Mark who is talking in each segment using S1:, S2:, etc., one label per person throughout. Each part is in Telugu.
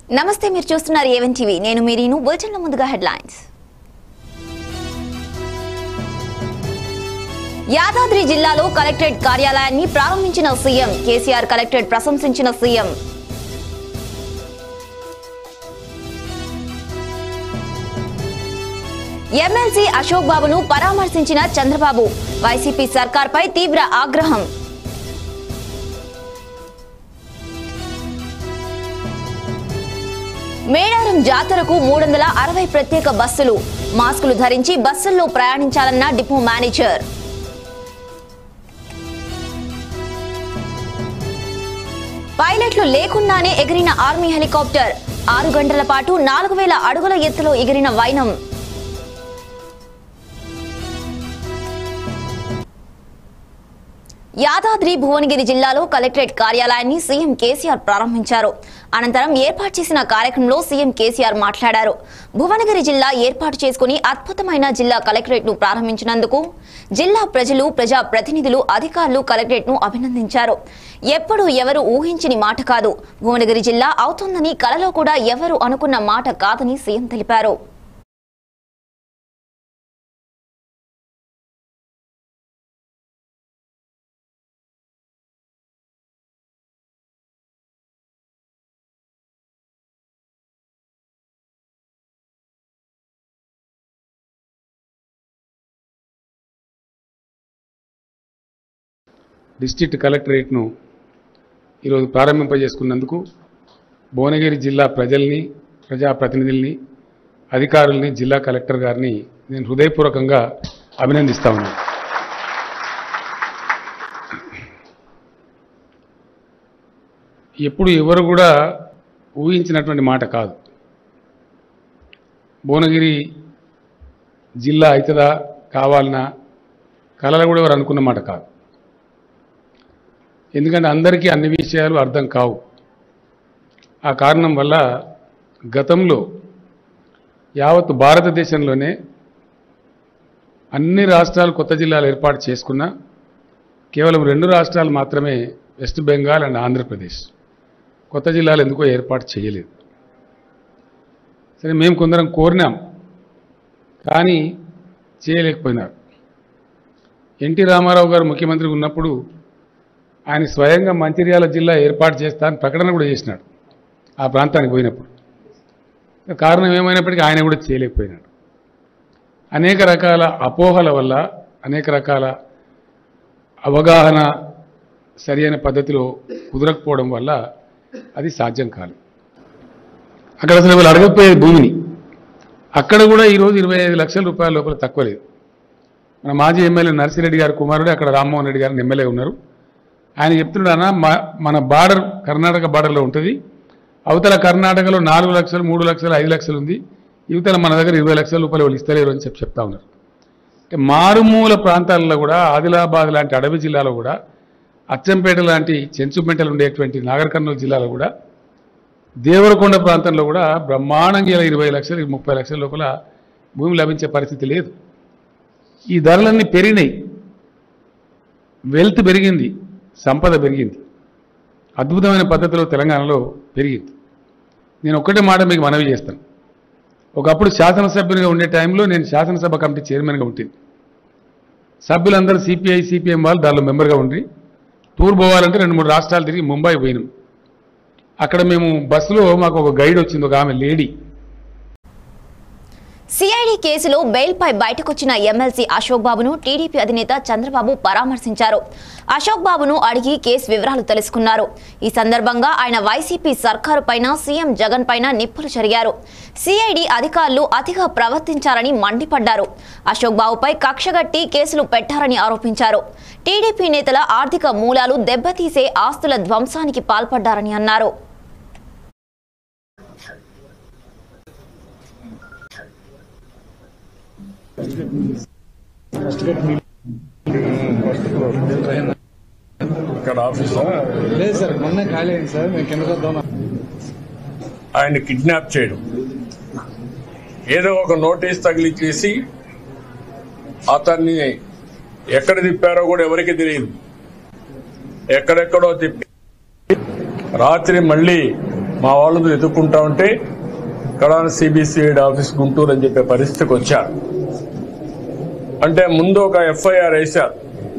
S1: నమస్తే మీరు చూస్తున్నారు ఏవన్ టీవీ నేను మీరీను బులెటిన్ల ముందుగా హెడ్లైన్స్ యాదాద్రి జిల్లాలో కలెక్టరేట్ కార్యాలయాన్ని ప్రారంభించిన సీఎం కేసీఆర్ కలెక్టరేట్ ప్రశంసించిన సీఎం ఎమ్మెల్సీ అశోక్ బాబును పరామర్శించిన చంద్రబాబు వైసీపీ సర్కార్పై తీవ్ర ఆగ్రహం మేడారం జాతరకు మూడు వందల అరవై ప్రత్యేక బస్సులు మాస్కులు ధరించి బస్సుల్లో ప్రయాణించాలన్న డిపో మేనేజర్ పైలట్లు లేకుండానే ఎగిరిన ఆర్మీ హెలికాప్టర్ ఆరు గంటల పాటు నాలుగు వేల అడుగుల ఎత్తులో ఎగిరిన వైనం యాదాద్రి భువనగిరి జిల్లాలో కలెక్టరేట్ కార్యాలయాన్ని సీఎం కేసీఆర్ ప్రారంభించారు అనంతరం ఏర్పాటు చేసిన కార్యక్రమంలో సీఎం కేసీఆర్ మాట్లాడారు భువనగిరి జిల్లా ఏర్పాటు చేసుకుని అద్భుతమైన జిల్లా కలెక్టరేట్ ను ప్రారంభించినందుకు జిల్లా ప్రజలు ప్రజా ప్రతినిధులు అధికారులు కలెక్టరేట్ ను అభినందించారు ఎప్పుడు ఎవరు ఊహించని మాట కాదు భువనగిరి జిల్లా అవుతుందని కలలో కూడా ఎవరు అనుకున్న మాట కాదని సీఎం తెలిపారు
S2: డిస్ట్రిక్ట్ కలెక్టరేట్ను ఈరోజు ప్రారంభింపజేసుకున్నందుకు భువనగిరి జిల్లా ప్రజల్ని ప్రజాప్రతినిధుల్ని అధికారుల్ని జిల్లా కలెక్టర్ గారిని నేను హృదయపూర్వకంగా అభినందిస్తా ఉన్నాను ఎప్పుడు ఎవరు కూడా ఊహించినటువంటి మాట కాదు భువనగిరి జిల్లా అవుతుందా కావాలన్నా కళలు కూడా ఎవరు అనుకున్న మాట కాదు ఎందుకంటే అందరికీ అన్ని విషయాలు అర్థం కావు ఆ కారణం వల్ల గతంలో యావత్ భారతదేశంలోనే అన్ని రాష్ట్రాలు కొత్త జిల్లాలు ఏర్పాటు చేసుకున్నా కేవలం రెండు రాష్ట్రాలు మాత్రమే వెస్ట్ బెంగాల్ అండ్ ఆంధ్రప్రదేశ్ కొత్త జిల్లాలు ఎందుకో ఏర్పాటు చేయలేదు సరే మేము కొందరం కోరినాం కానీ చేయలేకపోయినారు ఎన్టీ రామారావు గారు ముఖ్యమంత్రి ఉన్నప్పుడు ఆయన స్వయంగా మంచిర్యాల జిల్లా ఏర్పాటు చేస్తా అని ప్రకటన కూడా చేసినాడు ఆ ప్రాంతానికి పోయినప్పుడు కారణం ఏమైనప్పటికీ ఆయన కూడా చేయలేకపోయినాడు అనేక రకాల అపోహల వల్ల అనేక రకాల అవగాహన సరియైన పద్ధతిలో కుదరకపోవడం వల్ల అది సాధ్యం కాదు అక్కడ అసలు వాళ్ళు అడగకపోయేది భూమిని అక్కడ కూడా ఈరోజు ఇరవై ఐదు లక్షల రూపాయల లోపల తక్కువ లేదు మన మాజీ ఎమ్మెల్యే నర్సిరెడ్డి గారి కుమారుడు అక్కడ రామ్మోహన్ రెడ్డి గారిని ఎమ్మెల్యే ఉన్నారు ఆయన చెప్తున్నాడన్న మన బార్డర్ కర్ణాటక బార్డర్లో ఉంటుంది అవతల కర్ణాటకలో నాలుగు లక్షలు మూడు లక్షలు ఐదు లక్షలు ఉంది యువతల మన దగ్గర ఇరవై లక్షల రూపాయలు వాళ్ళు ఇస్తలేరు అని చెప్పి చెప్తా ఉన్నారు అంటే మారుమూల ప్రాంతాల్లో కూడా ఆదిలాబాద్ లాంటి అడవి జిల్లాలో కూడా అచ్చంపేట లాంటి చెంచుపెంటలు ఉండేటువంటి నాగర్ కర్నూలు జిల్లాలో కూడా దేవరకొండ ప్రాంతంలో కూడా బ్రహ్మాండంగా ఇలా ఇరవై లక్షలు ముప్పై లక్షల లోపల భూమి లభించే పరిస్థితి లేదు ఈ ధరలన్నీ పెరిగినాయి వెల్త్ పెరిగింది సంపద పెరిగింది అద్భుతమైన పద్ధతిలో తెలంగాణలో పెరిగింది నేను ఒక్కటే మాట మీకు మనవి చేస్తాను ఒకప్పుడు శాసనసభ్యునిగా ఉండే టైంలో నేను శాసనసభ కమిటీ చైర్మన్గా ఉంటుంది సభ్యులందరూ సిపిఐ సిపిఎం వాళ్ళు దానిలో మెంబర్గా ఉండి టూర్ పోవాలంటే రెండు మూడు రాష్ట్రాలు తిరిగి ముంబై పోయినాం అక్కడ మేము బస్సులో మాకు ఒక గైడ్ వచ్చింది ఒక ఆమె లేడీ
S1: సిఐడి కేసులో బెయిల్పై బయటకొచ్చిన ఎమ్మెల్సీ అశోక్ బాబును టీడీపీ అధినేత చంద్రబాబు పరామర్శించారు అశోక్ బాబును అడిగి కేసు వివరాలు తెలుసుకున్నారు ఈ సందర్భంగా ఆయన వైసీపీ సర్కారు పైన సీఎం జగన్ పైన నిప్పులు చెరిగారు సిఐడి అధికారులు అతిగా ప్రవర్తించారని మండిపడ్డారు అశోక్ బాబుపై కక్షగట్టి కేసులు పెట్టారని ఆరోపించారు టీడీపీ నేతల ఆర్థిక మూలాలు దెబ్బతీసే ఆస్తుల ధ్వంసానికి పాల్పడ్డారని అన్నారు
S3: ఇక్కడ ఆఫీసు
S4: లేదు సార్ మొన్న ఖాళీ అయింది సార్ మేము కిందకు వద్దాం
S3: ఆయన కిడ్నాప్ చేయడం ఏదో ఒక నోటీస్ తగిలిచ్చేసి అతన్ని ఎక్కడ తిప్పారో కూడా ఎవరికి తెలియదు ఎక్కడెక్కడో తిప్పి రాత్రి మళ్ళీ మా వాళ్ళతో ఎదుర్కొంటా ఉంటే కడాన సిబిసిఐడి ఆఫీస్ గుంటూరు అని చెప్పే పరిస్థితికి వచ్చారు అంటే ముందు ఒక ఎఫ్ఐఆర్ వేశారు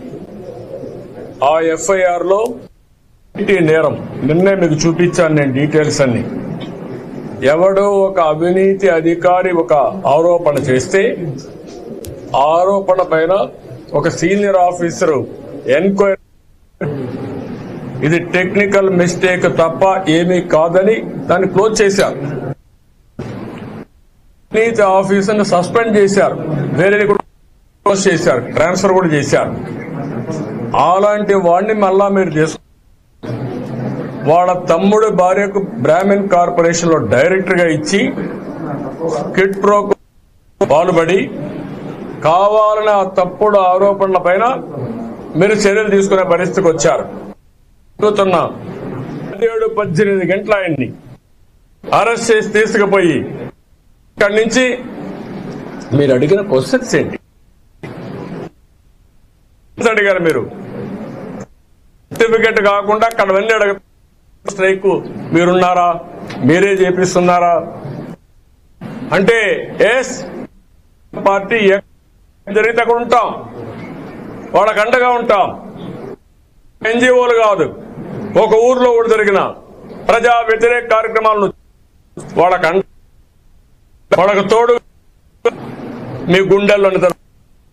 S3: ఆ ఎఫ్ఐఆర్ లో ఇంటి నేరం నిన్నే మీకు చూపించాను నేను డీటెయిల్స్ అన్ని ఎవడో ఒక అవినీతి అధికారి ఒక ఆరోపణ చేస్తే ఆ ఆరోపణ పైన ఒక సీనియర్ ఆఫీసర్ ఎంక్వైరీ ఇది టెక్నికల్ మిస్టేక్ తప్ప ఏమీ కాదని దాన్ని క్లోజ్ చేశారు అవినీతి ఆఫీసర్ని సస్పెండ్ చేశారు వేరే కూడా క్లోజ్ చేశారు ట్రాన్స్ఫర్ కూడా చేశారు అలాంటి వాడిని మళ్ళా మీరు తీసుకు వాళ్ళ తమ్ముడు భార్యకు బ్రాహ్మిన్ కార్పొరేషన్ లో డైరెక్టర్ గా ఇచ్చి కిట్ ప్రో పాల్పడి కావాలని ఆ తప్పుడు ఆరోపణల పైన మీరు చర్యలు తీసుకునే పరిస్థితికి వచ్చారు అడుగుతున్నా పదిహేడు పద్దెనిమిది గంటల ఆయన్ని అరెస్ట్ చేసి తీసుకుపోయి ఇక్కడి నుంచి మీరు అడిగిన క్వశ్చన్స్ ఏంటి అడిగారు మీరు సర్టిఫికెట్ కాకుండా అక్కడ వెళ్ళి అడగ స్ట్రైక్ మీరున్నారా మీరే చేపిస్తున్నారా అంటే ఎస్ పార్టీ ఎక్కడ జరిగితే అక్కడ ఉంటాం వాళ్ళకి అండగా ఉంటాం ఎన్జిఓలు కాదు ఒక ఊర్లో కూడా జరిగిన ప్రజా వ్యతిరేక కార్యక్రమాలను వాళ్ళకి అండ వాళ్ళకి తోడు మీ గుండెల్లోని తన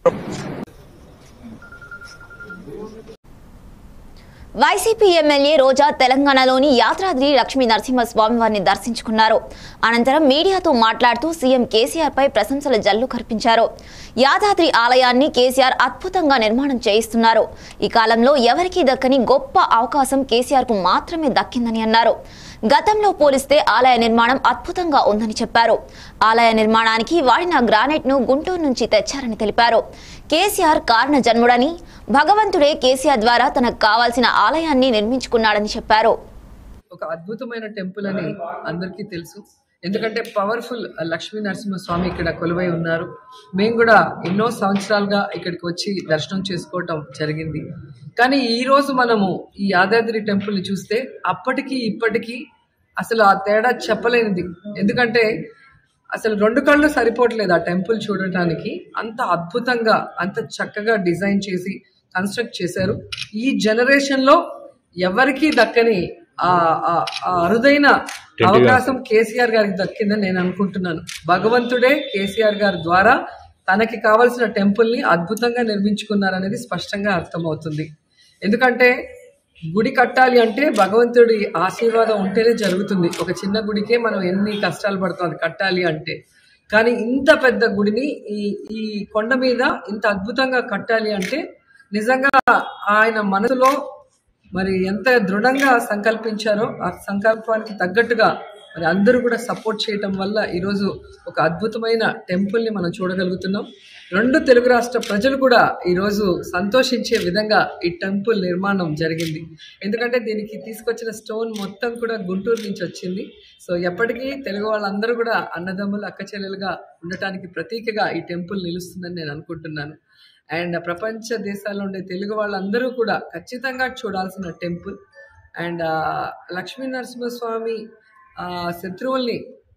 S1: వైసీపీ ఎమ్మెల్యే రోజా తెలంగాణలోని యాదాద్రి లక్ష్మీ నరసింహస్వామి వారిని దర్శించుకున్నారు అనంతరం మీడియాతో మాట్లాడుతూ సీఎం కేసీఆర్ పై ప్రశంసల జల్లు కర్పించారు యాదాద్రి ఆలయాన్ని కేసీఆర్ అద్భుతంగా నిర్మాణం చేయిస్తున్నారు ఈ కాలంలో ఎవరికీ దక్కని గొప్ప అవకాశం కేసీఆర్ కు మాత్రమే దక్కిందని అన్నారు గతంలో పోలిస్తే ఆలయ నిర్మాణం అద్భుతంగా ఉందని చెప్పారు ఆలయ నిర్మాణానికి వాడిన గ్రానైట్ ను గుంటూరు నుంచి తెచ్చారని తెలిపారు కేసీఆర్ కారణ జన్ముడని భగవంతుడే కేసీఆర్ ద్వారా తనకు కావాల్సిన ఆలయాన్ని నిర్మించుకున్నాడని చెప్పారు
S5: ఒక అద్భుతమైన టెంపుల్ అని అందరికీ తెలుసు ఎందుకంటే పవర్ఫుల్ లక్ష్మీ నరసింహస్వామి ఇక్కడ కొలువై ఉన్నారు మేము కూడా ఎన్నో సంవత్సరాలుగా ఇక్కడికి వచ్చి దర్శనం చేసుకోవటం జరిగింది కానీ ఈ రోజు మనము ఈ యాదాద్రి టెంపుల్ని చూస్తే అప్పటికి ఇప్పటికీ అసలు ఆ తేడా చెప్పలేనిది ఎందుకంటే అసలు రెండు కళ్ళు సరిపోవట్లేదు ఆ టెంపుల్ చూడటానికి అంత అద్భుతంగా అంత చక్కగా డిజైన్ చేసి కన్స్ట్రక్ట్ చేశారు ఈ జనరేషన్ లో ఎవరికీ దక్కని ఆ ఆ- ఆ అరుదైన అవకాశం కేసీఆర్ గారికి దక్కిందని నేను అనుకుంటున్నాను భగవంతుడే కేసీఆర్ గారి ద్వారా తనకి కావలసిన టెంపుల్ ని అద్భుతంగా నిర్మించుకున్నారనేది స్పష్టంగా అర్థమవుతుంది ఎందుకంటే గుడి కట్టాలి అంటే భగవంతుడి ఆశీర్వాదం ఉంటేనే జరుగుతుంది ఒక చిన్న గుడికే మనం ఎన్ని కష్టాలు పడుతాం అది కట్టాలి అంటే కానీ ఇంత పెద్ద గుడిని ఈ ఈ కొండ మీద ఇంత అద్భుతంగా కట్టాలి అంటే నిజంగా ఆయన మనసులో మరి ఎంత దృఢంగా సంకల్పించారో ఆ సంకల్పానికి తగ్గట్టుగా మరి అందరూ కూడా సపోర్ట్ చేయటం వల్ల ఈరోజు ఒక అద్భుతమైన టెంపుల్ని మనం చూడగలుగుతున్నాం రెండు తెలుగు రాష్ట్ర ప్రజలు కూడా ఈరోజు సంతోషించే విధంగా ఈ టెంపుల్ నిర్మాణం జరిగింది ఎందుకంటే దీనికి తీసుకొచ్చిన స్టోన్ మొత్తం కూడా గుంటూరు నుంచి వచ్చింది సో ఎప్పటికీ తెలుగు వాళ్ళందరూ కూడా అన్నదమ్ములు అక్క చెల్లెలుగా ఉండటానికి ప్రతీకగా ఈ టెంపుల్ నిలుస్తుందని నేను అనుకుంటున్నాను అండ్ ప్రపంచ దేశాల్లో ఉండే తెలుగు వాళ్ళందరూ కూడా ఖచ్చితంగా చూడాల్సిన టెంపుల్ అండ్ లక్ష్మీ నరసింహస్వామి ఆ, శత్రువుల్ని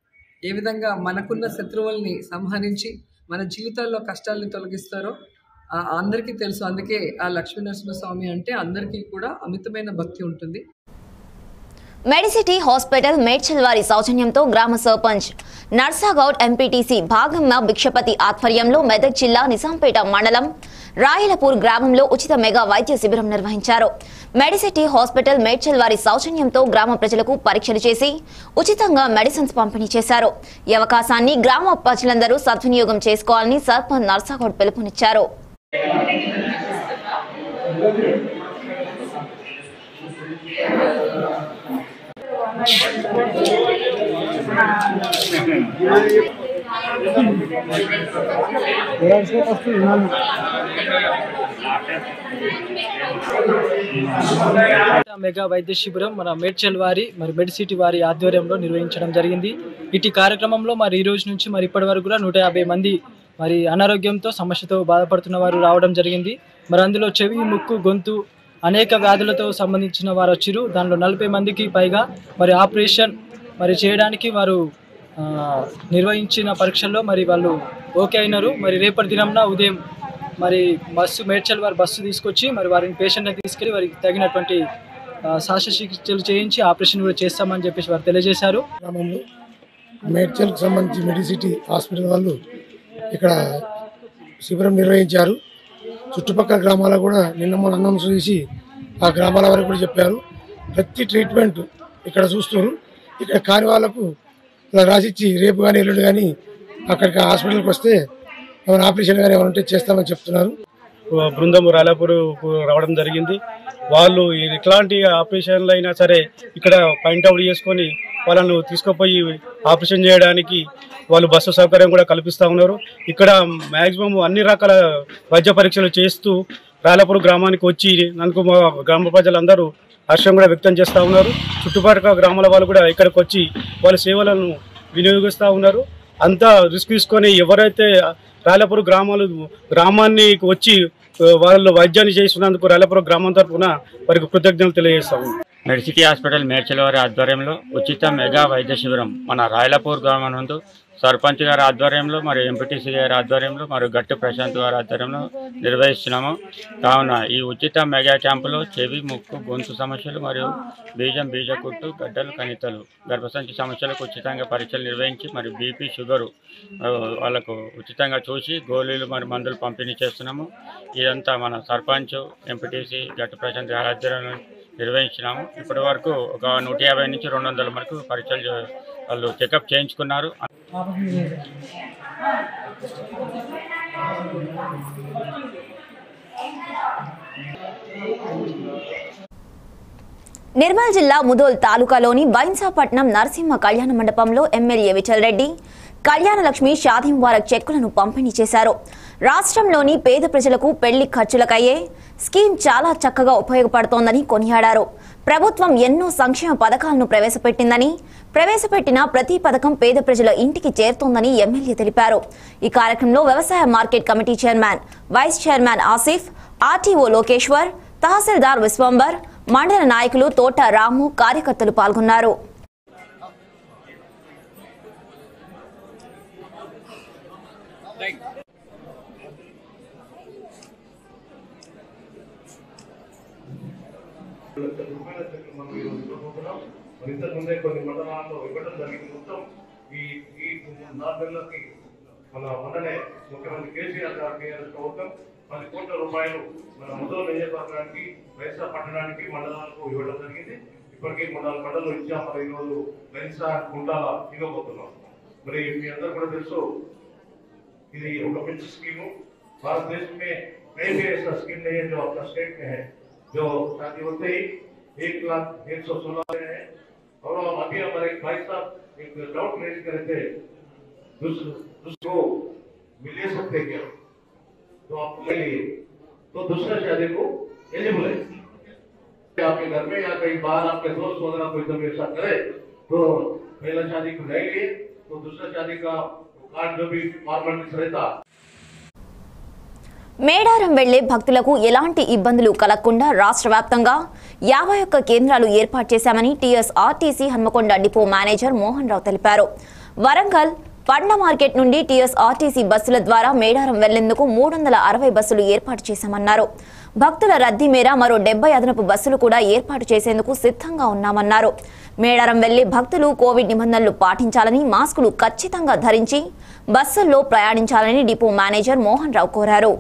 S5: ఏ విధంగా మనకున్న శత్రువుల్ని సంహరించి మన జీవితాల్లో కష్టాల్ని తొలగిస్తారో ఆ, అందరికీ తెలుసు అందుకే ఆ లక్ష్మీ నరసింహస్వామి అంటే అందరికీ కూడా అమితమైన భక్తి ఉంటుంది
S1: మెడిసిటీ హాస్పిటల్ మేడ్చల్ వారి సౌజన్యంతో గ్రామ సర్పంచ్ నర్సాగౌడ్ ఎంపీటీసీ భాగమ్మ భిక్షపతి ఆధ్వర్యంలో మెదక్ జిల్లా నిజాంపేట మండలం రాయలపూర్ గ్రామంలో ఉచిత మెగా వైద్య శిబిరం నిర్వహించారు మెడిసిటీ హాస్పిటల్ మేడ్చల్ వారి సౌజన్యంతో గ్రామ ప్రజలకు పరీక్షలు చేసి ఉచితంగా మెడిసిన్స్ పంపిణీ చేశారు ఈ అవకాశాన్ని గ్రామ ప్రజలందరూ సద్వినియోగం చేసుకోవాలని సర్పంచ్ నర్సాగౌడ్ పిలుపునిచ్చారు
S6: మెగా వైద్య శిబిరం మన మేడ్చల్ వారి మరి మెడిసిటీ వారి ఆధ్వర్యంలో నిర్వహించడం జరిగింది ఇటు కార్యక్రమంలో మరి ఈ రోజు నుంచి మరి ఇప్పటి వరకు కూడా నూట యాభై మంది మరి అనారోగ్యంతో సమస్యతో బాధపడుతున్న వారు రావడం జరిగింది మరి అందులో చెవి ముక్కు గొంతు అనేక వ్యాధులతో సంబంధించిన వారు వచ్చిరు దానిలో నలభై మందికి పైగా మరి ఆపరేషన్ మరి చేయడానికి వారు ఆ, నిర్వహించిన పరీక్షల్లో మరి వాళ్ళు ఓకే అయినారు మరి రేపటి దినంన ఉదయం మరి బస్సు మేడ్చల్ వారి బస్సు తీసుకొచ్చి మరి వారిని పేషెంట్ని తీసుకెళ్లి వారికి తగినటువంటి ఆ, శస్త్రచికిత్సలు చేయించి ఆపరేషన్ కూడా చేస్తామని చెప్పేసి వారు తెలియజేశారు
S7: గ్రామంలో మేడ్చల్కి సంబంధించి మెడిసిటీ హాస్పిటల్ వాళ్ళు ఇక్కడ శిబిరం నిర్వహించారు చుట్టుపక్కల గ్రామాల కూడా నిన్న మొన్న అనౌన్స్ చేసి ఆ గ్రామాల వరకు కూడా చెప్పారు ప్రతి ట్రీట్మెంట్ ఇక్కడ చూస్తున్నారు ఇక్కడ కాని వాళ్ళకు ఇలా రాసిచ్చి రేపు కానీ ఎల్లుండి కానీ అక్కడికి హాస్పిటల్కి వస్తే ఏమైనా ఆపరేషన్ కానీ ఏమైనా ఉంటే చేస్తామని చెప్తున్నారు
S8: బృందం రాలాపూర్ రావడం జరిగింది వాళ్ళు ఎట్లాంటి ఆపరేషన్లు అయినా సరే ఇక్కడ పాయింట్ అవుట్ చేసుకొని వాళ్ళను తీసుకుపోయి ఆపరేషన్ చేయడానికి వాళ్ళు బస్సు సౌకర్యం కూడా కల్పిస్తూ ఉన్నారు ఇక్కడ మ్యాక్సిమం అన్ని రకాల వైద్య పరీక్షలు చేస్తూ రాలాపూర్ గ్రామానికి వచ్చి నాకు మా గ్రామ ప్రజలందరూ హర్షం కూడా వ్యక్తం చేస్తూ ఉన్నారు చుట్టుపక్కల గ్రామాల వాళ్ళు కూడా ఇక్కడికి వచ్చి వాళ్ళ సేవలను వినియోగిస్తూ ఉన్నారు అంతా రిస్క్ తీసుకొని ఎవరైతే రాయలపురం గ్రామాలు గ్రామాన్ని వచ్చి ఆ, వాళ్ళు వైద్యాన్ని చేస్తున్నందుకు రాయలపురం గ్రామం తరఫున వారికి కృతజ్ఞతలు తెలియజేస్తాము
S9: మెడిసిటీ హాస్పిటల్ మేడ్చల్ వారి ఆధ్వర్యంలో ఉచిత మెగా వైద్య శిబిరం మన రాయలపూర్ గ్రామం నందు సర్పంచ్ గారి ఆధ్వర్యంలో మరియు ఎంపీటీసీ గారి ఆధ్వర్యంలో మరియు గట్టి ప్రశాంత్ గారి ఆధ్వర్యంలో నిర్వహిస్తున్నాము కావున ఈ ఉచిత మెగా క్యాంపులో చెవి ముక్కు గొంతు సమస్యలు మరియు బీజం బీజకుట్టు గడ్డలు కణితలు గర్భసంచి సమస్యలకు ఉచితంగా పరీక్షలు నిర్వహించి మరియు బీపీ షుగరు ఆ, వాళ్ళకు ఉచితంగా చూసి గోళీలు మరి మందులు పంపిణీ చేస్తున్నాము ఇదంతా మన సర్పంచ్ ఎంపీటీసీ గట్టి ప్రశాంత్ గారి ఆధ్వర్యంలో నిర్వహించినాము ఇప్పటి వరకు ఒక నూట యాభై నుంచి రెండు వందల వరకు పరీక్షలు చే- వాళ్ళు చెకప్ చేయించుకున్నారు
S1: నిర్మల్ జిల్లా ముదోల్ తాలూకాలోని బైన్సాపట్నం నరసింహ కళ్యాణ మండపంలో ఎమ్మెల్యే విఠల్ రెడ్డి కళ్యాణ లక్ష్మి షాదీ ముబారక్ చెక్కులను పంపిణీ చేశారు రాష్ట్రంలోని పేద ప్రజలకు పెళ్లి ఖర్చులకయ్యే స్కీమ్ చాలా చక్కగా ఉపయోగపడుతోందని కొనియాడారు ప్రభుత్వం ఎన్నో సంక్షేమ పథకాలను ప్రవేశపెట్టిందని ప్రవేశపెట్టిన ప్రతి పథకం పేద ప్రజల ఇంటికి చేరుతోందని ఎమ్మెల్యే తెలిపారు ఈ కార్యక్రమంలో వ్యవసాయ market committee chairman vice chairman Asif RTO Lokeshwar తహసీల్దార్ విశ్వంబర్ మండల నాయకులు తోట రాము కార్యకర్తలు పాల్గొన్నారు
S10: మరి ఇంతకుముందే కొన్ని మండలాల్లో ఇవ్వడం జరిగింది మొత్తం ఈ ఈ నాలుగు నెలలకి మన మొన్ననే ముఖ్యమంత్రి కేసీఆర్ గారు టీఆర్ఎస్ ప్రభుత్వం పది కోట్ల రూపాయలు మన ముదోలు నియోజకవర్గానికి వైఎస్ఆ పట్టణానికి మండలాలకు ఇవ్వడం జరిగింది ఇప్పటికీ మన నాలుగు మండలం ఇచ్చాం మరి ఈరోజు వైఎస్ఆ గుండాల ఇవ్వబోతున్నాం మరి మీ అందరూ కూడా తెలుసు ఇది ఒక మంచి స్కీము भारत देश में कई भी ऐसा स्कीम नहीं है जो अपना स्टेट में है जो शादी होते ही एक लाख एक सौ सोलह है और हम अभी हमारे एक भाई साहब एक डाउट रेज करे थे दूसरे दूसरो मिले सकते क्या तो आपके लिए तो दूसरा शादी को एलिजिबल है आपके घर में या कहीं बाहर आपके दोस्त वगैरह कोई तो ऐसा करे तो पहला शादी को नहीं लिए तो दूसरा शादी का कार्ड जो भी फॉर्मेलिटीज रहता
S1: మేడారం వెళ్లే భక్తులకు ఎలాంటి ఇబ్బందులు కలగకుండా రాష్ట్ర వ్యాప్తంగా యాభై ఒక్క కేంద్రాలు ఏర్పాటు చేశామని TS RTC Hanamkonda depot manager Mohan Rao తెలిపారు వరంగల్ పండ్ల మార్కెట్ నుండి టీఎస్ ఆర్టీసీ బస్సుల ద్వారా మేడారం వెళ్లేందుకు మూడు వందల అరవై బస్సులు ఏర్పాటు చేశామన్నారు భక్తుల రద్దీ మేర మరో డెబ్బై అదనపు బస్సులు కూడా ఏర్పాటు చేసేందుకు సిద్ధంగా ఉన్నామన్నారు మేడారం వెళ్లే భక్తులు కోవిడ్ నిబంధనలు పాటించాలని మాస్కులు ఖచ్చితంగా ధరించి బస్సుల్లో ప్రయాణించాలని డిపో మేనేజర్ మోహన్ రావు కోరారు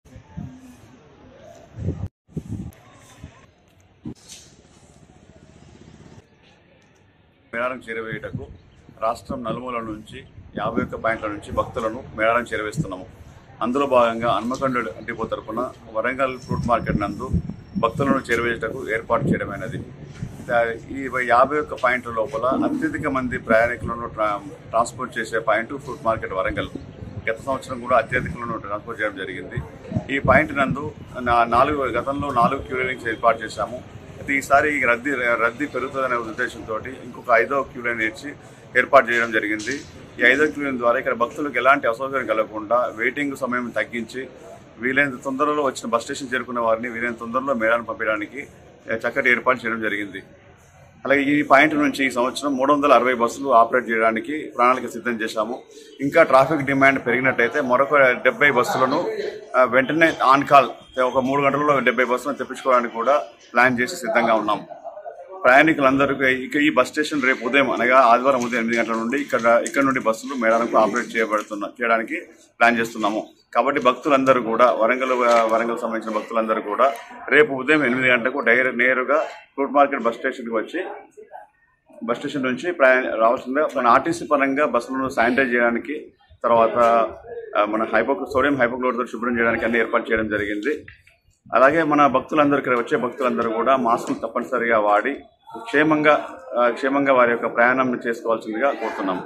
S11: మేడారం చేరవేయటకు రాష్ట్రం నలుమూల నుంచి యాభై ఒక్క బ్యాంకుల నుంచి భక్తులను మేడారం చేరవేస్తున్నాము అందులో భాగంగా హన్మకొండ డిపో తరపున వరంగల్ ఫ్రూట్ మార్కెట్ నందు భక్తులను చేరవేయటకు ఏర్పాటు చేయడమైనది దా- ఈ యాభై ఒక్క పాయింట్ల లోపల అత్యధిక మంది ప్రయాణికులను ట్రా- ట్రాన్స్పోర్ట్ చేసే పాయింట్ ఫ్రూట్ మార్కెట్ వరంగల్ గత సంవత్సరం కూడా అత్యధికులను ట్రాన్స్పోర్ట్ చేయడం జరిగింది ఈ పాయింట్ నందు నా- నాలుగు గతంలో నాలుగు క్యూ లైన్స్ ఏర్పాటు చేశాము అయితే ఈసారి ఈ రద్దీ రద్దీ పెరుగుతుందనే ఉద్దేశంతో ఇంకొక ఐదో క్యూ లైన్ ఇచ్చి ఏర్పాటు చేయడం జరిగింది ఈ ఐదో క్యూ లైన్ ద్వారా ఇక్కడ భక్తులకు ఎలాంటి అసౌకర్యం కలగకుండా వెయిటింగ్ సమయం తగ్గించి వీలైనంత తొందరలో వచ్చిన బస్ స్టేషన్ చేరుకున్న వారిని వీలైనంత తొందరలో మేళాన్ని పంపించడానికి ఏ, చక్కటి ఏర్పాటు చేయడం జరిగింది అలాగే ఈ పాయింట్ నుంచి ఈ సంవత్సరం మూడు వందల అరవై బస్సులు ఆపరేట్ చేయడానికి ప్రణాళిక సిద్ధం చేశాము ఇంకా ట్రాఫిక్ డిమాండ్ పెరిగినట్టయితే మరొక డెబ్బై బస్సులను ఆ, వెంటనే ఆన్ కాల్ ఒక మూడు గంటల్లో డెబ్బై బస్సులను తెప్పించుకోవడానికి కూడా ప్లాన్ చేసి సిద్ధంగా ఉన్నాం ప్రయాణికులందరికీ ఇక ఈ బస్ స్టేషన్ రేపు ఉదయం అనగా ఆదివారం ఉదయం ఎనిమిది గంటల నుండి ఇక్కడ ఇక్కడ నుండి బస్సులు మేడారంకు ఆపరేట్ చేయబడుతున్న చేయడానికి ప్లాన్ చేస్తున్నాము కాబట్టి భక్తులందరూ కూడా వరంగల్ వరంగల్ సంబంధించిన భక్తులందరూ కూడా రేపు ఉదయం ఎనిమిది గంటలకు డైరెక్ట్ నేరుగా ఫ్రూట్ మార్కెట్ బస్ స్టేషన్కి వచ్చి బస్ స్టేషన్ నుంచి ప్రయాణ రావాల్సిందిగా మన ఆర్టీసీ పరంగా బస్సులను శానిటైజ్ చేయడానికి తర్వాత ఆ, మన హైపో సోడియం హైపోక్లోర్తో శుభ్రం చేయడానికి అన్ని ఏర్పాటు చేయడం జరిగింది అలాగే మన భక్తులందరూ ఇక్కడ వచ్చే భక్తులందరూ కూడా మాస్కులు తప్పనిసరిగా వాడి క్షేమంగా ఆ, క్షేమంగా వారి యొక్క ప్రయాణం చేసుకోవాల్సిందిగా కోరుతున్నాము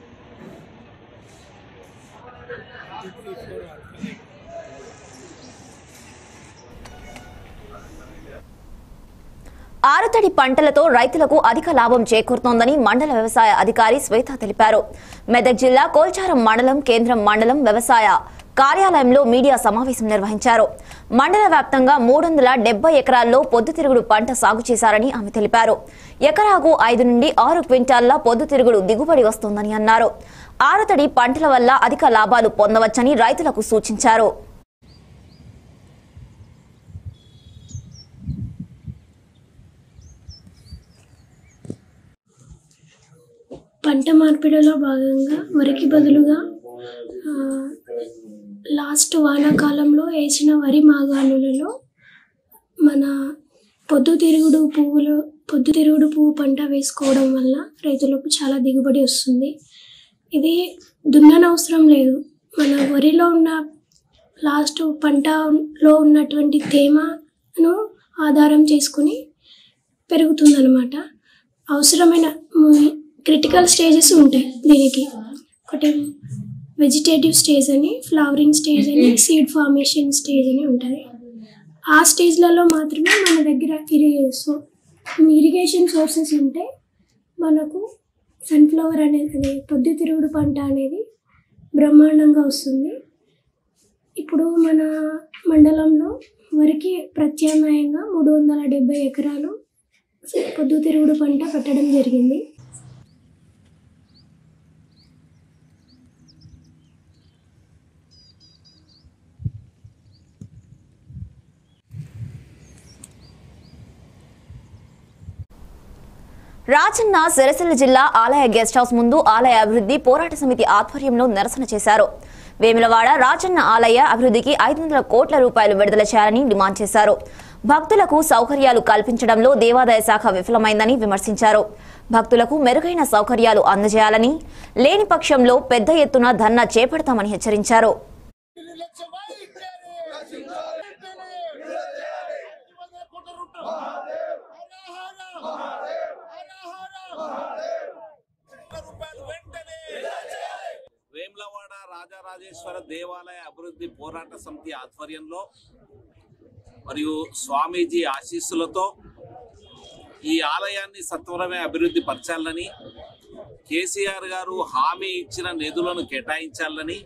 S1: ఆరుతడి పంటలతో రైతులకు అధిక లాభం చేకూరుతోందని మండల వ్యవసాయ అధికారి శ్వేత తెలిపారు మెదక్ జిల్లా కోల్చారం మండలం కేంద్రం మండలం వ్యవసాయ కార్యాలయంలో మీడియా సమావేశం నిర్వహించారు మండల వ్యాప్తంగా మూడు వందల డెబ్బై ఎకరాల్లో పొద్దుతిరుగుడు పంట సాగు చేశారని ఆమె తెలిపారు ఎకరాకు ఐదు నుండి ఆరు క్వింటాల్ల పొద్దుతిరుగుడు దిగుబడి వస్తోందని అన్నారు ఆరుతడి పంటల వల్ల అధిక లాభాలు పొందవచ్చని రైతులకు సూచించారు
S12: పంట మార్పిడిలో భాగంగా వరికి బదులుగా ఆ, లాస్ట్ వానాకాలంలో వేసిన వరి మాగాణులలో మన పొద్దుతిరుగుడు పువ్వులు పొద్దుతిరుగుడు పువ్వు పంట వేసుకోవడం వల్ల రైతులకు చాలా దిగుబడి వస్తుంది ఇది దున్ననవసరం లేదు మన వరిలో ఉన్న లాస్ట్ పంటలో ఉన్నటువంటి తేమను ఆధారం చేసుకుని పెరుగుతుందన్నమాట అవసరమైన క్రిటికల్ స్టేజెస్ ఉంటాయి దీనికి ఒకటి వెజిటేటివ్ స్టేజ్ అని ఫ్లవరింగ్ స్టేజ్ అని సీడ్ ఫార్మేషన్ స్టేజ్ అని ఉంటుంది ఆ స్టేజ్లలో మాత్రమే మన దగ్గర ఇరి సో ఇరిగేషన్ సోర్సెస్ ఉంటే మనకు సన్ఫ్లవర్ అనేది అదే పొద్దుతిరుగుడు పంట అనేది బ్రహ్మాండంగా వస్తుంది ఇప్పుడు మన మండలంలో వరికి ప్రత్యామ్నాయంగా మూడు వందల డెబ్బై ఎకరాలు పొద్దుతిరుగుడు పంట పెట్టడం జరిగింది
S1: రాజన్న సిరిసిల్ల జిల్లా ఆలయ గెస్ట్ హౌస్ ముందు ఆలయ అభివృద్ధి పోరాట సమితి ఆధ్వర్యంలో నిరసన చేశారు వేములవాడ రాజన్న ఆలయ అభివృద్ధికి ఐదు వందల కోట్ల రూపాయలు విడుదల చేయాలని డిమాండ్ చేశారు భక్తులకు సౌకర్యాలు కల్పించడంలో దేవాదాయ శాఖ విఫలమైందని విమర్శించారు భక్తులకు మెరుగైన సౌకర్యాలు అందజేయాలని లేని పక్షంలో పెద్ద ఎత్తున ధర్నా చేపడతామని హెచ్చరించారు
S13: వేములవాడ రాజరాజేశ్వర దేవాలయ అభివృద్ధి పోరాట సమితి ఆధ్వర్యంలో మరియు స్వామీజీ ఆశీస్సులతో ఈ ఆలయాన్ని సత్వరమే అభివృద్ధి పరచాలని కేసీఆర్ గారు హామీ ఇచ్చిన నిధులను కేటాయించాలని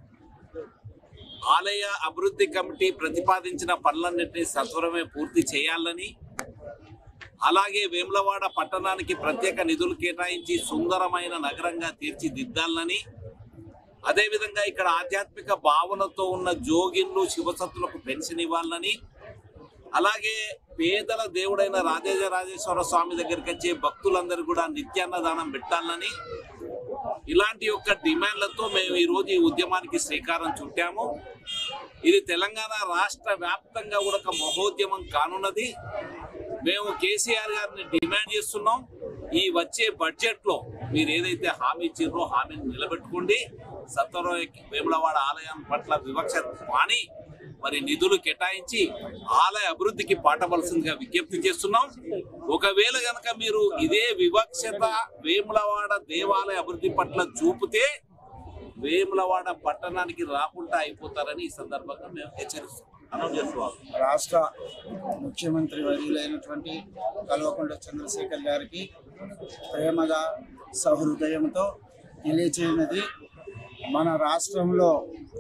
S13: ఆలయ అభివృద్ధి కమిటీ ప్రతిపాదించిన పనులన్నింటినీ సత్వరమే పూర్తి చేయాలని అలాగే వేములవాడ పట్టణానికి ప్రత్యేక నిధులు కేటాయించి సుందరమైన నగరంగా తీర్చిదిద్దాలని అదేవిధంగా ఇక్కడ ఆధ్యాత్మిక భావనతో ఉన్న జోగిన్లు శివసత్తులకు పెన్షన్ ఇవ్వాలని అలాగే పేదల దేవుడైన రాజేజ రాజేశ్వర స్వామి దగ్గరికి వచ్చే భక్తులందరూ కూడా నిత్యాన్నదానం పెట్టాలని ఇలాంటి యొక్క డిమాండ్లతో మేము ఈ రోజు ఈ ఉద్యమానికి శ్రీకారం చుట్టాము ఇది తెలంగాణ రాష్ట్ర వ్యాప్తంగా కూడా ఒక మహోద్యమం కానున్నది మేము కేసీఆర్ గారిని డిమాండ్ చేస్తున్నాం ఈ వచ్చే బడ్జెట్ లో మీరు ఏదైతే హామీ ఇచ్చారో హామీని నిలబెట్టుకోండి సత్వరం వేములవాడ ఆలయం పట్ల వివక్ష మాని మరి నిధులు కేటాయించి ఆలయ అభివృద్ధికి పాటవలసిందిగా విజ్ఞప్తి చేస్తున్నాం ఒకవేళ గనక మీరు ఇదే వివక్షత వేములవాడ దేవాలయ అభివృద్ధి పట్ల చూపితే వేములవాడ పట్టణానికి రాకుండా అయిపోతారని ఈ సందర్భంగా మేము హెచ్చరిస్తున్నాం అనౌన్స్ చేస్తున్నాం
S14: రాష్ట్ర ముఖ్యమంత్రి వర్యులైనటువంటి కల్వకుంట్ల చంద్రశేఖర్ గారికి ప్రేమగా సహృదయంతో తెలియచేయనది మన రాష్ట్రంలో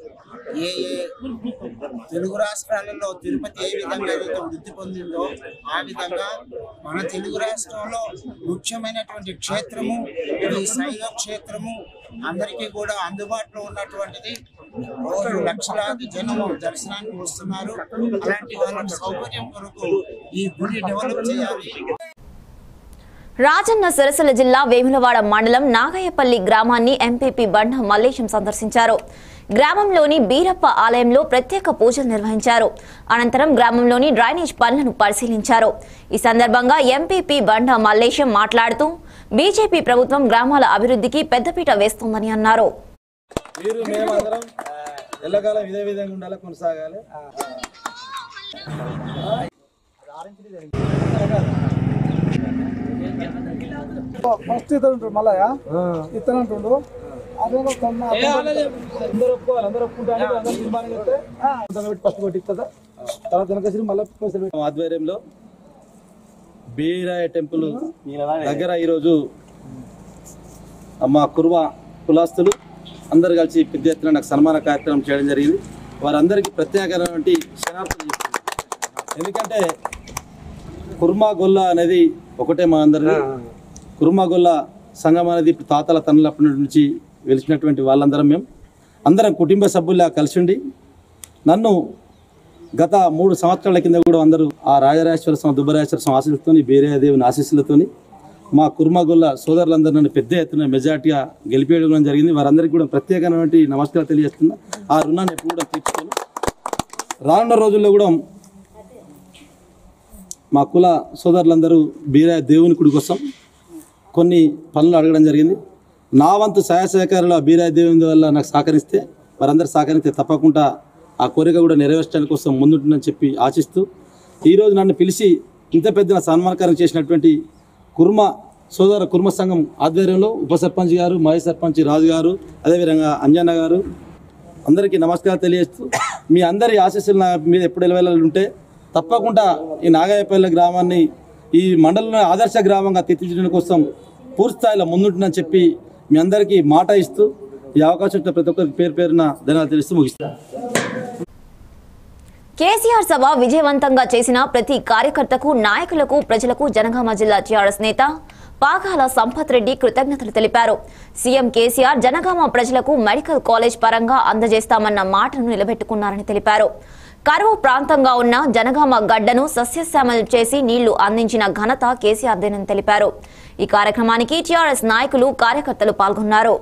S14: ఏ ఏ తెలుగు రాష్ట్రాలలో తిరుపతి ఏ విధంగా అయితే వృద్ధి పొందిందో ఆ విధంగా మన తెలుగు రాష్ట్రంలో ముఖ్యమైనటువంటి క్షేత్రము ఇది శైవ క్షేత్రము అందరికీ కూడా అందుబాటులో ఉన్నటువంటిది రోజు లక్షలాది జనము దర్శనానికి వస్తున్నారు అలాంటి వాళ్ళకి సౌకర్యం కొరకు ఈ గుడి డెవలప్ చేయాలి
S1: రాజన్న సిరసిల్ల జిల్లా వేములవాడ మండలం నాగయ్యపల్లి గ్రామాన్ని ఎంపీపీ బండ మల్లేశం సందర్శించారు గ్రామంలోని బీరప్ప ఆలయంలో ప్రత్యేక పూజలు నిర్వహించారు అనంతరం గ్రామంలోని డ్రైనేజ్ పనులను పరిశీలించారు ఈ సందర్భంగా ఎంపీపీ బండ మల్లేశం మాట్లాడుతూ బీజేపీ ప్రభుత్వం గ్రామాల అభివృద్ధికి పెద్దపీట వేస్తోందని అన్నారు
S4: మీరు మేమందరం ఎల్లకాలం ఇదే విధంగా ఉండాలి కొనసాగాలి
S15: ఫస్ట్ ఇతను ఉంటాడు మళ్ళా ఇతను అంటుండు అదేదో కొన్న
S4: అందరూ ఒప్పుకోవాలి అందరూ ఒప్పుకుంటారు అందరూ తీర్మానం చెప్తే దాన్ని పెట్టి ఫస్ట్ కొట్టిస్తుందా తర్వాత వెనకసి మళ్ళీ పైసలు పెట్టి ఆధ్వర్యంలో బీరాయ టెంపుల్ దగ్గర ఈరోజు మా కుర్మ కులాస్తులు అందరు కలిసి పెద్ద ఎత్తున నాకు సన్మాన కార్యక్రమం చేయడం జరిగింది వారందరికీ ప్రత్యేకమైనటువంటి క్షణార్థులు చెప్తున్నాను ఎందుకంటే కుర్మా గొల్ల అనేది ఒకటే మా అందరిది కుర్మా గొల్ల సంఘం అనేది ఇప్పుడు తాతల తనలప్పటి నుంచి వెలిసినటువంటి వాళ్ళందరం మేము అందరం కుటుంబ సభ్యుల్లా కలిసి ఉండి నన్ను గత మూడు సంవత్సరాల కింద కూడా అందరూ ఆ రాజరాజేశ్వర స్వామి దుబ్బరాజేశ్వర స్వామి ఆశీస్సులతోని బీరేదేవుని ఆశీస్సులతోని మా కుర్మగొల్ల సోదరులందరూ నన్ను పెద్ద ఎత్తున మెజార్టీగా గెలిపేయడం జరిగింది వారందరికీ కూడా ప్రత్యేకమైనటువంటి నమస్కారం తెలియజేస్తున్నా ఆ రుణాన్ని ఎప్పుడు కూడా తీర్చుకోను రానున్న రోజుల్లో కూడా మా కుల సోదరులందరూ బీరా దేవుని గుడి కోసం కొన్ని పనులు అడగడం జరిగింది నా వంతు సహాయ సహకారాలు ఆ బీరా దేవుని వల్ల నాకు సహకరిస్తే వారందరూ సహకరిస్తే తప్పకుండా ఆ కోరిక కూడా నెరవేర్చడానికి కోసం ముందుంటుందని చెప్పి ఆశిస్తూ ఈరోజు నన్ను పిలిచి ఇంత పెద్ద సన్మానకారం చేసినటువంటి కుర్మ సోదర కుర్మ సంఘం ఆధ్వర్యంలో ఉప సర్పంచ్ గారు మాజీ సర్పంచ్ రాజు గారు అదేవిధంగా అంజన్న గారు అందరికీ నమస్కారం తెలియజేస్తూ మీ అందరి ఆశీస్సులు నా మీద ఎప్పుడు వెళ్ళాలి ఉంటే తప్పకుండా ఈ నాగాయపల్లి గ్రామాన్ని ఈ మండలంలో ఆదర్శ గ్రామంగా తీర్చిదిద్దడం కోసం పూర్తి స్థాయిలో ముందుంటుందని చెప్పి మీ అందరికీ మాట ఇస్తూ ఈ అవకాశం ఇచ్చిన ప్రతి ఒక్కరికి పేరు పేరున ధన్యవాదాలు తెలుస్తూ ముగిస్తాను
S1: కేసీఆర్ సభ విజయవంతంగా చేసిన ప్రతి కార్యకర్తకు నాయకులకు ప్రజలకు జనగామ జిల్లా టీఆర్ఎస్ నేత పాకాల సంపత్ రెడ్డి కృతజ్ఞతలు తెలిపారు సీఎం కేసీఆర్ జనగామ ప్రజలకు మెడికల్ కాలేజ్ పరంగా అందజేస్తామన్న మాటను నిలబెట్టుకున్నారని తెలిపారు కరువు ప్రాంతంగా ఉన్న జనగామ గడ్డను సస్యశ్యామలం చేసి నీళ్లు అందించిన ఘనత కేసీఆర్దేనని తెలిపారు ఈ కార్యక్రమానికి టీఆర్ఎస్ నాయకులు కార్యకర్తలు పాల్గొన్నారు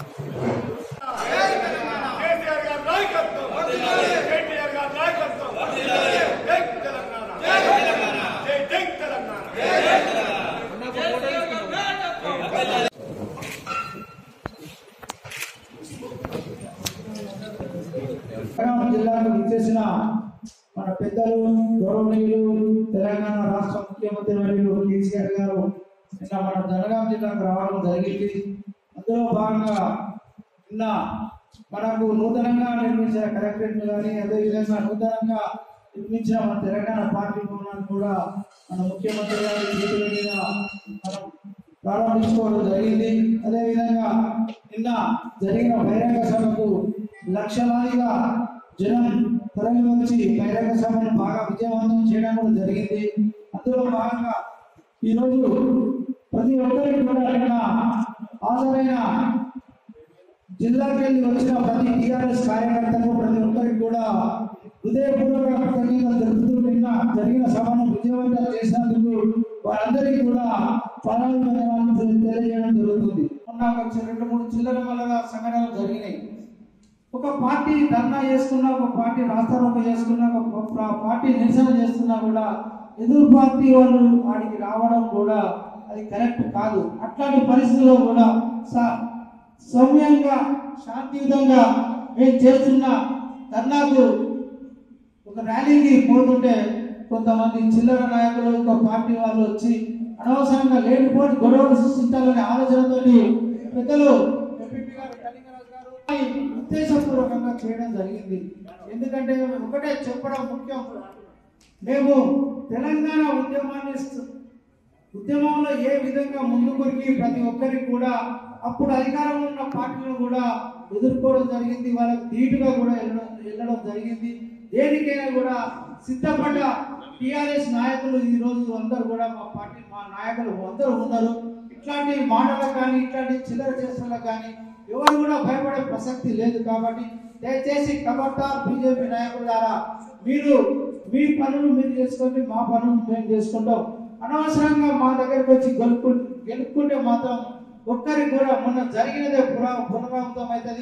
S15: జనగామ జిల్లాకు విచ్చేసిన మన పెద్దలు గౌరవనీయులు తెలంగాణ రాష్ట్ర ముఖ్యమంత్రి వర్యులు కేసీఆర్ గారు నిన్న మన జనగామ జిల్లాకు రావడం జరిగింది అందులో భాగంగా నిన్న మనకు నూతనంగా నిర్మించిన కలెక్టరేట్ కానీ అదేవిధంగా నూతనంగా నిర్మించిన మన తెలంగాణ పార్టీ భవనాన్ని కూడా మన ముఖ్యమంత్రి గారి చేతుల మీద మనం ప్రారంభించుకోవడం జరిగింది అదేవిధంగా నిన్న జరిగిన బహిరంగ సభకు లక్షలాదిగా జనం తరలి వచ్చి బహిరంగ సభను బాగా విజయవంతం చేయడం కూడా జరిగింది అందులో భాగంగా ఈరోజు ప్రతి ఒక్కరికి కూడా నిన్న హాజరైన జిల్లాకి వెళ్ళి వచ్చిన ప్రతి టీఆర్ఎస్ కార్యకర్తకు ప్రతి ఒక్కరికి కూడా హృదయపూర్వక కృతజ్ఞతలు తెలుపుతూ నిన్న జరిగిన సభను విజయవంతం చేసినందుకు వారందరికీ కూడా పాదాభివందనాలు తెలియజేయడం జరుగుతుంది మొన్న ఒక రెండు మూడు చిల్లర వల్ల సంఘటనలు జరిగినాయి ఒక పార్టీ ధర్నా చేసుకున్నా ఒక పార్టీ రాస్తారోక చేసుకున్నా ఒక పా- పార్టీ నిరసన చేస్తున్నా కూడా ఎదురు పార్టీ వాళ్ళు వాడికి రావడం కూడా అది కరెక్ట్ కాదు అట్లాంటి పరిస్థితుల్లో కూడా స- సౌమ్యంగా శాంతియుతంగా మేము చేస్తున్న ధర్నాకు ఒక ర్యాలీకి పోతుంటే కొంతమంది చిల్లర నాయకులు ఒక పార్టీ వాళ్ళు వచ్చి అనవసరంగా లేనిపోని గొడవలు సృష్టించాలనే ఆలోచనతోటి పెద్దలు ఎంపీపీ గారు కళింగరాజు గారు ఉద్దేశపూర్వకంగా చేయడం జరిగింది ఎందుకంటే ఒకటే చెప్పడం ముఖ్యం మేము తెలంగాణ ఉద్యమాన్ని స్- ఉద్యమంలో ఏ విధంగా ముందుకొరికి ప్రతి ఒక్కరికి కూడా అప్పుడు అధికారంలో ఉన్న పార్టీలను కూడా ఎదుర్కోవడం జరిగింది వాళ్ళకి ధీటుగా కూడా వెళ్ళడం వెళ్ళడం జరిగింది దేనికైనా కూడా సిద్ధపడ్డ టిఆర్ఎస్ నాయకులు ఈ రోజు అందరూ కూడా మా పార్టీ మా నాయకులు అందరూ ఉన్నారు ఇట్లాంటి మాటలకు కానీ ఇట్లాంటి చిల్లర చేష్టలకు కానీ ఎవరు కూడా భయపడే ప్రసక్తి లేదు కాబట్టి దయచేసి కబర్దార్ బీజేపీ నాయకుల ద్వారా మీరు మీ పనులు మీరు చేసుకోండి మా పనులు మేము చేసుకుంటాం అనవసరంగా మా దగ్గరకు వచ్చి గెలుపు గెలుపుకుంటే మాత్రం ఒక్కరికి కూడా మొన్న జరిగినదే పురా పునరావృతం అవుతుంది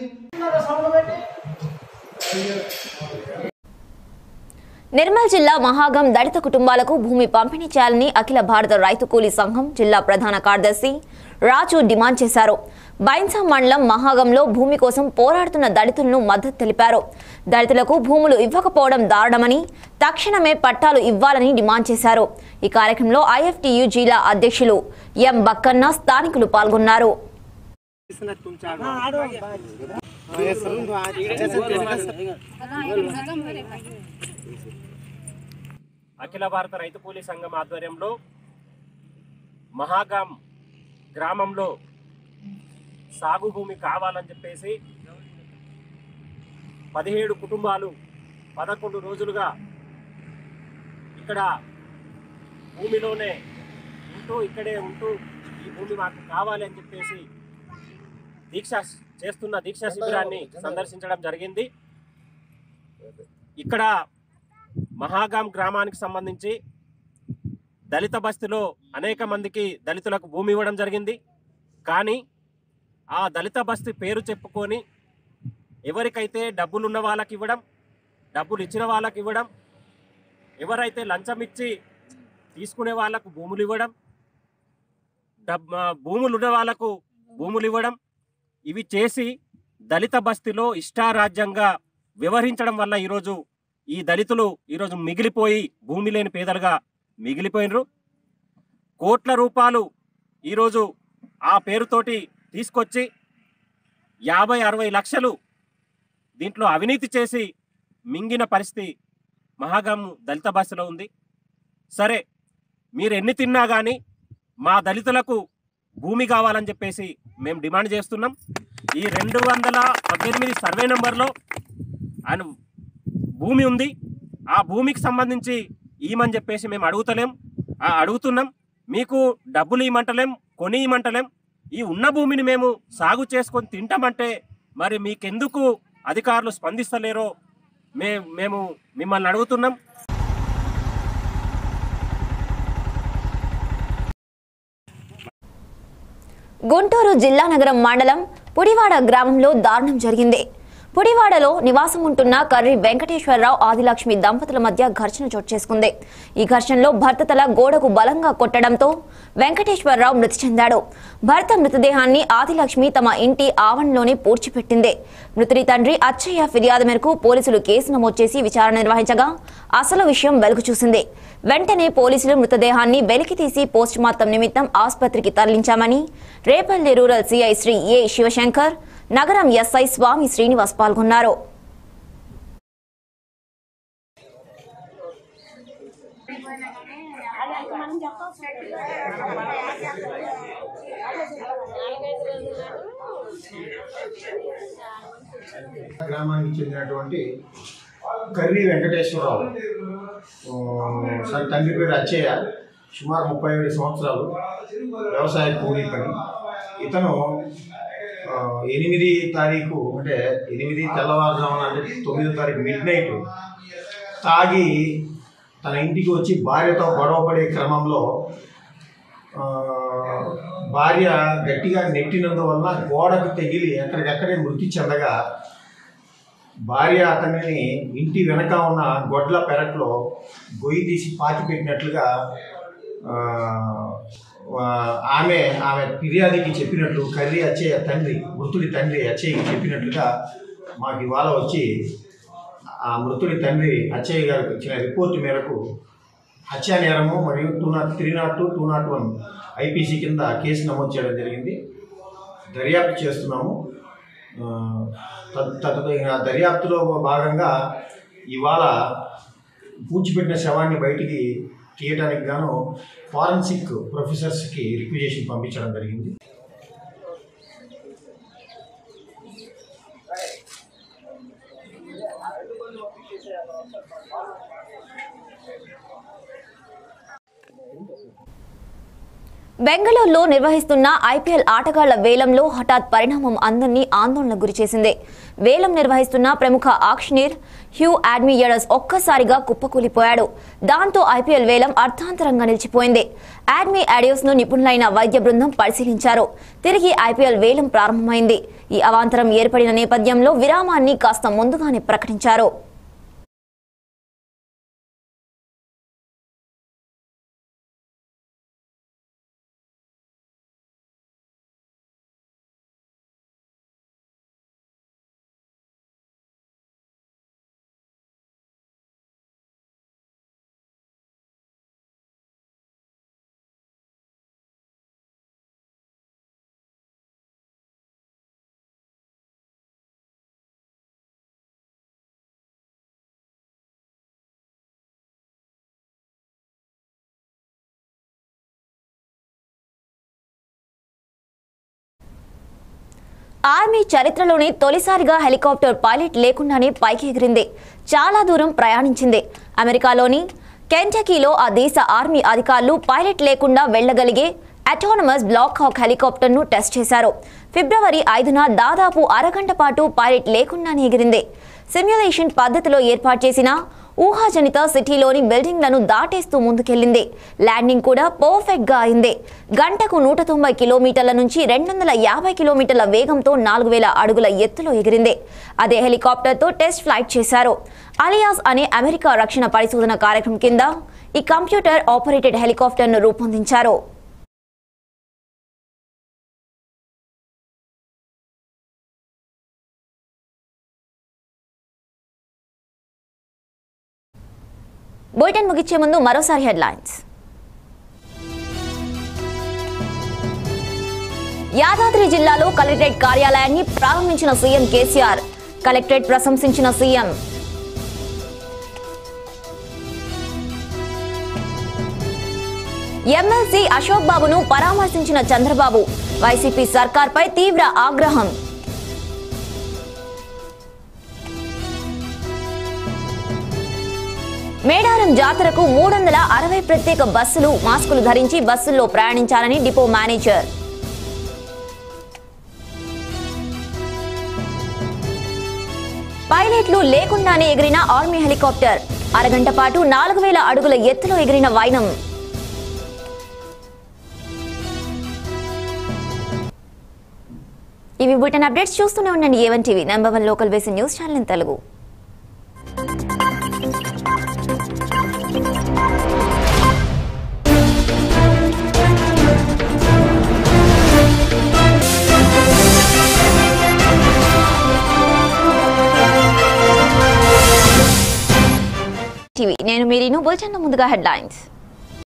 S1: నిర్మల్ జిల్లా మహాగం దళిత కుటుంబాలకు భూమి పంపిణీ చేయాలని అఖిల భారత రైతు కూలీ సంఘం జిల్లా ప్రధాన కార్యదర్శి రాజు డిమాండ్ చేశారు బైన్సా మండలం మహాగంలో భూమి కోసం పోరాడుతున్న దళితులను మద్దతు తెలిపారు దళితులకు భూములు ఇవ్వకపోవడం దారుణమని తక్షణమే పట్టాలు ఇవ్వాలని డిమాండ్ చేశారు ఈ కార్యక్రమంలో ఐఎఫ్టియు జిల్లా అధ్యక్షులు ఎం బక్కన్న స్థానికులు పాల్గొన్నారు
S16: అఖిల భారత రైతు కూలీ సంఘం ఆధ్వర్యంలో మహాగాం గ్రామంలో సాగు భూమి కావాలని చెప్పేసి పదిహేడు కుటుంబాలు పదకొండు రోజులుగా ఇక్కడ భూమిలోనే ఉంటూ ఇక్కడే ఉంటూ ఈ భూమి మాకు కావాలి అని చెప్పేసి దీక్ష చేస్తున్న దీక్షా శిబిరాన్ని సందర్శించడం జరిగింది ఇక్కడ మహాగాం గ్రామానికి సంబంధించి దళిత బస్తీలో అనేక మందికి దళితులకు భూమి ఇవ్వడం జరిగింది కానీ ఆ దళిత బస్తీ పేరు చెప్పుకొని ఎవరికైతే డబ్బులున్న వాళ్ళకి ఇవ్వడం డబ్బులు ఇచ్చిన వాళ్ళకి ఇవ్వడం ఎవరైతే లంచం ఇచ్చి తీసుకునే వాళ్ళకు భూములు ఇవ్వడం డబ్ ఆ, భూములు ఉన్న వాళ్ళకు భూములు ఇవ్వడం ఇవి చేసి దళిత బస్తీలో ఇష్టారాజ్యంగా వ్యవహరించడం వల్ల ఈరోజు ఈ దళితులు ఈరోజు మిగిలిపోయి భూమి లేని పేదలుగా మిగిలిపోయినరు కోట్ల రూపాయలు ఈరోజు ఆ పేరుతోటి తీసుకొచ్చి యాభై అరవై లక్షలు దీంట్లో అవినీతి చేసి మింగిన పరిస్థితి మహాగాం దళిత భాషలో ఉంది సరే మీరు ఎన్ని తిన్నా కానీ మా దళితులకు భూమి కావాలని చెప్పేసి మేము డిమాండ్ చేస్తున్నాం ఈ రెండు వందల పద్దెనిమిది సర్వే నెంబర్లో ఆయన భూమి ఉంది ఆ భూమికి సంబంధించి ఇవ్వమని చెప్పేసి మేము అడుగుతలేం ఆ అడుగుతున్నాం మీకు డబ్బులు ఇవ్వమంటలేం కొని ఇవ్వమంటలేం ఈ ఉన్న భూమిని మేము సాగు చేసుకొని తింటామంటే మరి మీకెందుకు అధికారులు స్పందిస్తలేరో మే మేము మిమ్మల్ని అడుగుతున్నాం
S1: గుంటూరు జిల్లా నగరం మండలం పుడివాడ గ్రామంలో దారుణం జరిగింది పుడివాడలో నివాసం ఉంటున్న కర్రి వెంకటేశ్వరరావు ఆదిలక్ష్మి దంపతుల మధ్య ఘర్షణ చోటు చేసుకుంది ఈ ఘర్షణలో భర్త తల గోడకు బలంగా కొట్టడంతో వెంకటేశ్వరరావు మృతి చెందాడు భర్త మృతదేహాన్ని ఆదిలక్ష్మి తమ ఇంటి ఆవరణలోనే పూడ్చిపెట్టింది మృతుడి తండ్రి అచ్చయ్య ఫిర్యాదు మేరకు పోలీసులు కేసు నమోదు చేసి విచారణ నిర్వహించగా అసలు విషయం వెలుగు చూసింది వెంటనే పోలీసులు మృతదేహాన్ని వెలికితీసి పోస్ట్ మార్టం నిమిత్తం ఆసుపత్రికి తరలించామని Repalle rural CI Sri A Sivashankar Nagaram SI స్వామి శ్రీనివాస్ పాల్గొన్నారు
S17: గ్రామానికి చెందినటువంటి కర్రీ వెంకటేశ్వరరావు ఆ, సరే తండ్రి పేరు అచ్చయ్య సుమారు ముప్పై ఏడు సంవత్సరాలు వ్యవసాయ కూలీ పని ఇతను ఆ, ఎనిమిది తారీఖు అంటే ఎనిమిది తెల్లవారుజామున అంటే తొమ్మిదో తారీఖు మిడ్ నైట్ తాగి తన ఇంటికి వచ్చి భార్యతో గొడవపడే క్రమంలో ఆ, భార్య గట్టిగా నెట్టినందువల్ల గోడకు తెగిలి ఎక్కడికక్కడే మృతి చెందగా భార్య అతనిని ఇంటి వెనక ఉన్న గొడ్ల పెరట్లో గొయ్యి తీసి పాతి పెట్టినట్లుగా ఆ, ఆ, ఆమె ఆమె ఫిర్యాదుకి చెప్పినట్లు కర్రీ అచ్చయ్య తండ్రి మృతుడి తండ్రి అచ్చయ్యకి చెప్పినట్లుగా మాకు ఇవాళ వచ్చి ఆ మృతుడి తండ్రి అచ్చయ్య గారికి ఇచ్చిన రిపోర్టు మేరకు హత్యా నేరము మరియు two naught three naught two two naught one IPC కింద కేసు నమోదు చేయడం జరిగింది దర్యాప్తు చేస్తున్నాము ఆ, తద్ తదుపరి ఆ దర్యాప్తులో భాగంగా ఇవాళ పూడ్చిపెట్టిన శవాన్ని బయటికి తీయడానికి గాను ఫారెన్సిక్ ప్రొఫెసర్స్కి రిక్విజేషన్ పంపించడం జరిగింది
S1: బెంగళూరులో నిర్వహిస్తున్న ఐపీఎల్ ఆటగాళ్ల వేలంలో హఠాత్ పరిణామం అందరినీ ఆందోళనకు గురిచేసింది వేలం నిర్వహిస్తున్న ప్రముఖ ఆక్షనీర్ హ్యూ ఆడ్మియడస్ ఒక్కసారిగా కుప్పకూలిపోయాడు దాంతో ఐపీఎల్ వేలం అర్థాంతరంగా నిలిచిపోయింది ఆడ్మి అడియోస్ ను నిపుణులైన వైద్య బృందం పరిశీలించారు తిరిగి ఐపీఎల్ వేలం ప్రారంభమైంది ఈ అవాంతరం ఏర్పడిన నేపథ్యంలో విరామాన్ని కాస్త ముందుగానే ప్రకటించారు ఆర్మీ చరిత్రలోనే తొలిసారిగా హెలికాప్టర్ పైలట్ లేకుండానే పైకి ఎగిరింది చాలా దూరం ప్రయాణించింది అమెరికాలోని కెంటకీలో ఆ దేశ ఆర్మీ అధికారులు పైలట్ లేకుండా వెళ్లగలిగే అటానమస్ బ్లాక్ హాక్ హెలికాప్టర్ను టెస్ట్ చేశారు ఫిబ్రవరి ఐదున దాదాపు అరగంట పాటు పైలట్ లేకుండానే ఎగిరింది సిమ్యులేషన్ పద్ధతిలో ఏర్పాటు చేసిన ఊహాజనిత సిటీలోని బిల్డింగ్లను దాటేస్తూ ముందుకెళ్లింది ల్యాండింగ్ కూడా పర్ఫెక్ట్ గా అయింది గంటకు నూట తొంభై కిలోమీటర్ల నుంచి రెండు వందల యాభై కిలోమీటర్ల వేగంతో నాలుగు వేల అడుగుల ఎత్తులో ఎగిరింది అదే హెలికాప్టర్తో టెస్ట్ ఫ్లైట్ చేశారు అలియాస్ అనే అమెరికా రక్షణ పరిశోధన కార్యక్రమం కింద ఈ కంప్యూటర్ ఆపరేటెడ్ హెలికాప్టర్ను రూపొందించారు బులెటిన్ ముగించే ముందు మరోసారి హెడ్లైన్స్ యాదాద్రి జిల్లాలో కలెక్టరేట్ కార్యాలయాన్ని ప్రారంభించిన సీఎం కేసీఆర్ కలెక్టరేట్ ప్రశంసించిన సీఎం ఎమ్మెల్సీ అశోక్ బాబును పరామర్శించిన చంద్రబాబు వైసీపీ సర్కార్పై తీవ్ర ఆగ్రహం మేడారం జాతరకు మూడు వందల అరవై ప్రత్యేక బస్సులు మాస్కులు ధరించి బస్సుల్లో ప్రయాణించాలని డిపో మేనేజర్ పైలట్లు లేకుండానే ఎగిరిన ఆర్మీ హెలికాప్టర్ అరగంట పాటు నాలుగు వేల అడుగుల ఎత్తులో ఎగిరిన వైనం ఇవి బులెటిన్ అప్డేట్స్ చూస్తూనే ఉండండి A one TV number one local basin news channel in Telugu TV నేను మీరీను బులెటిన్ ముందుగా హెడ్లైన్స్